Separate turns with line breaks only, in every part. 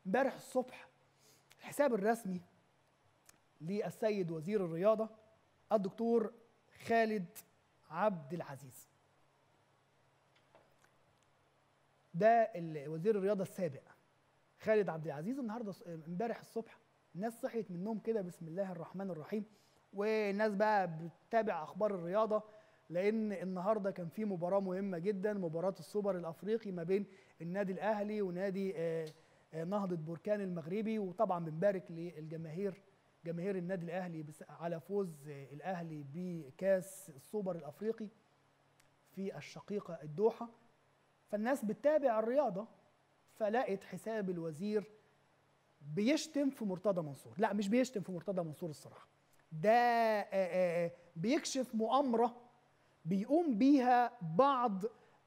امبارح الصبح الحساب الرسمي للسيد وزير الرياضة الدكتور خالد عبد العزيز ده وزير الرياضة السابق خالد عبد العزيز النهارده امبارح الصبح الناس صحيت من النوم كده بسم الله الرحمن الرحيم والناس بقى بتتابع اخبار الرياضه لان النهارده كان في مباراه مهمه جدا مباراه السوبر الافريقي ما بين النادي الاهلي ونادي آه نهضه بركان المغربي وطبعا بنبارك للجماهير جماهير النادي الاهلي على فوز الاهلي بكاس السوبر الافريقي في الشقيقه الدوحه فالناس بتتابع الرياضه فلقت حساب الوزير بيشتم في مرتضى منصور لا مش بيشتم في مرتضى منصور الصراحه ده بيكشف مؤامره بيقوم بيها بعض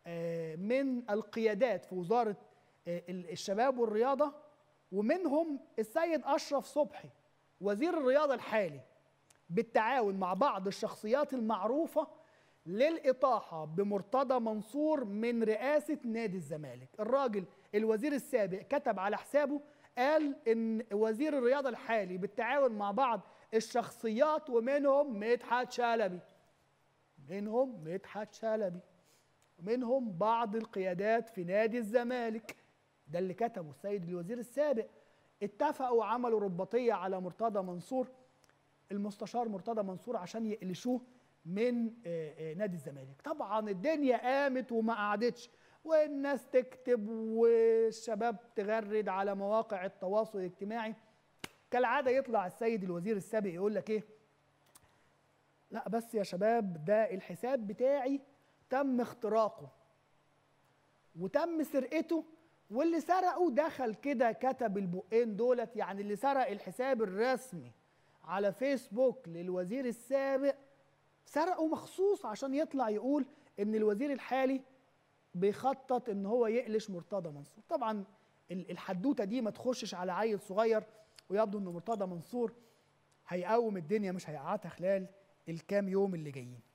من القيادات في وزاره الشباب والرياضة ومنهم السيد أشرف صبحي وزير الرياضة الحالي بالتعاون مع بعض الشخصيات المعروفة للإطاحة بمرتضى منصور من رئاسة نادي الزمالك الراجل الوزير السابق كتب على حسابه قال إن وزير الرياضة الحالي بالتعاون مع بعض الشخصيات ومنهم مدحت شلبي منهم مدحت شلبي ومنهم بعض القيادات في نادي الزمالك ده اللي كتبه السيد الوزير السابق اتفقوا وعملوا رباطيه على مرتضى منصور المستشار مرتضى منصور عشان يقلشوه من نادي الزمالك طبعا الدنيا قامت وما قعدتش والناس تكتب والشباب تغرد على مواقع التواصل الاجتماعي كالعاده يطلع السيد الوزير السابق يقول لك ايه لا بس يا شباب ده الحساب بتاعي تم اختراقه وتم سرقته واللي سرقه دخل كده كتب البقين دولت يعني اللي سرق الحساب الرسمي على فيسبوك للوزير السابق سرقه مخصوص عشان يطلع يقول ان الوزير الحالي بيخطط ان هو يقلش مرتضى منصور طبعا الحدوته دي ما تخشش على عيل صغير ويبدو ان مرتضى منصور هيقوم الدنيا مش هيقعدها خلال الكام يوم اللي جايين